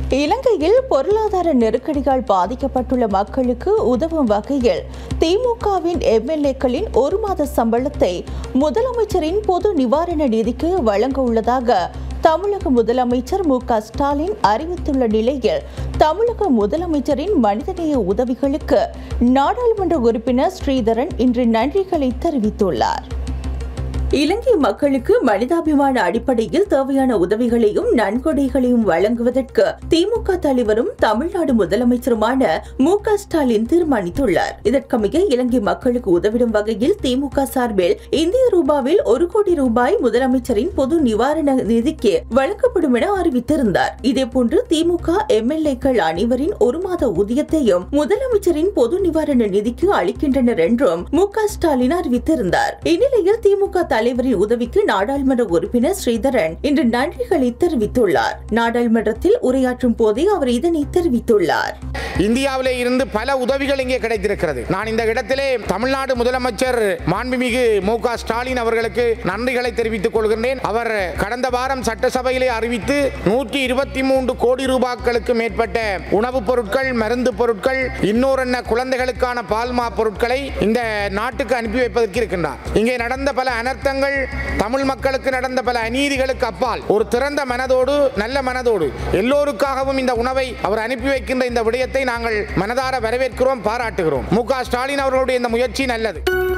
இலங்கையில் பொருளாதார நெருக்கடியால் பாதிக்கப்பட்டுள்ள மக்களுக்கு உதவும் வகையில் திமுகவின் எம்எல்ஏக்களின் ஒரு மாத சம்பளத்தை முதலமைச்சரின் பொது நிவாரண நிதிக்கு வழங்க உள்ளதாக தமிழக முதலமைச்சர் மு க ஸ்டாலின் அறிவித்துள்ள நிலையில் தமிழக முதலமைச்சரின் மனிதநேய உதவிகளுக்கு நாடாளுமன்ற உறுப்பினர் ஸ்ரீதரன் இன்று நன்றிகளை தெரிவித்துள்ளார் இலங்கை மக்களுக்கு மனிதாபிமான அடிப்படையில் தேவையான உதவிகளையும் நன்கொடைகளையும் வழங்குவதற்கு திமுக தலைவரும் தமிழ்நாடு முதலமைச்சருமான மு க ஸ்டாலின் தீர்மானித்துள்ளார் இதற்கமைய இலங்கை மக்களுக்கு உதவிடும் வகையில் திமுக சார்பில் இந்திய ரூபாவில் ஒரு கோடி ரூபாய் முதலமைச்சரின் பொது நிவாரண நிதிக்கு வழங்கப்படும் என அறிவித்திருந்தார் இதேபோன்று திமுக எம்எல்ஏக்கள் அனைவரின் ஒரு மாத ஊதியத்தையும் முதலமைச்சரின் பொது நிவாரண நிதிக்கு அளிக்கின்றனர் என்றும் மு க ஸ்டாலின் அறிவித்திருந்தார் இந்நிலையில் திமுக தலைவரின் உதவிக்கு நாடாளுமன்ற உறுப்பினர் ஸ்ரீதரன் இன்று நன்றிகளை தெரிவித்துள்ளார் நாடாளுமன்றத்தில் உரையாற்றும் போதே அவர் இதனை தெரிவித்துள்ளார் இந்தியாவிலே இருந்து பல உதவிகள் இங்கே கிடைத்திருக்கிறது நான் இந்த இடத்திலே தமிழ்நாடு முதலமைச்சர் மாண்புமிகு மு க ஸ்டாலின் அவர்களுக்கு நன்றிகளை தெரிவித்துக் கொள்கின்றேன் அவர் கடந்த வாரம் சட்டசபையிலே அறிவித்து நூற்றி இருபத்தி மூன்று கோடி ரூபாய்களுக்கு மேற்பட்ட உணவுப் பொருட்கள் மருந்து பொருட்கள் இன்னொரு என்ன குழந்தைகளுக்கான பால்மா பொருட்களை இந்த நாட்டுக்கு அனுப்பி வைப்பதற்கு இருக்கின்றார் இங்கே நடந்த பல அனர்த்தங்கள் தமிழ் மக்களுக்கு நடந்த பல அநீதிகளுக்கு அப்பால் ஒரு திறந்த மனதோடு நல்ல மனதோடு எல்லோருக்காகவும் இந்த உணவை அவர் அனுப்பி வைக்கின்ற இந்த விடயத்தை நாங்கள் மனதார வரவேற்கிறோம் பாராட்டுகிறோம் மு க ஸ்டாலின் அவர்களுடைய இந்த முயற்சி நல்லது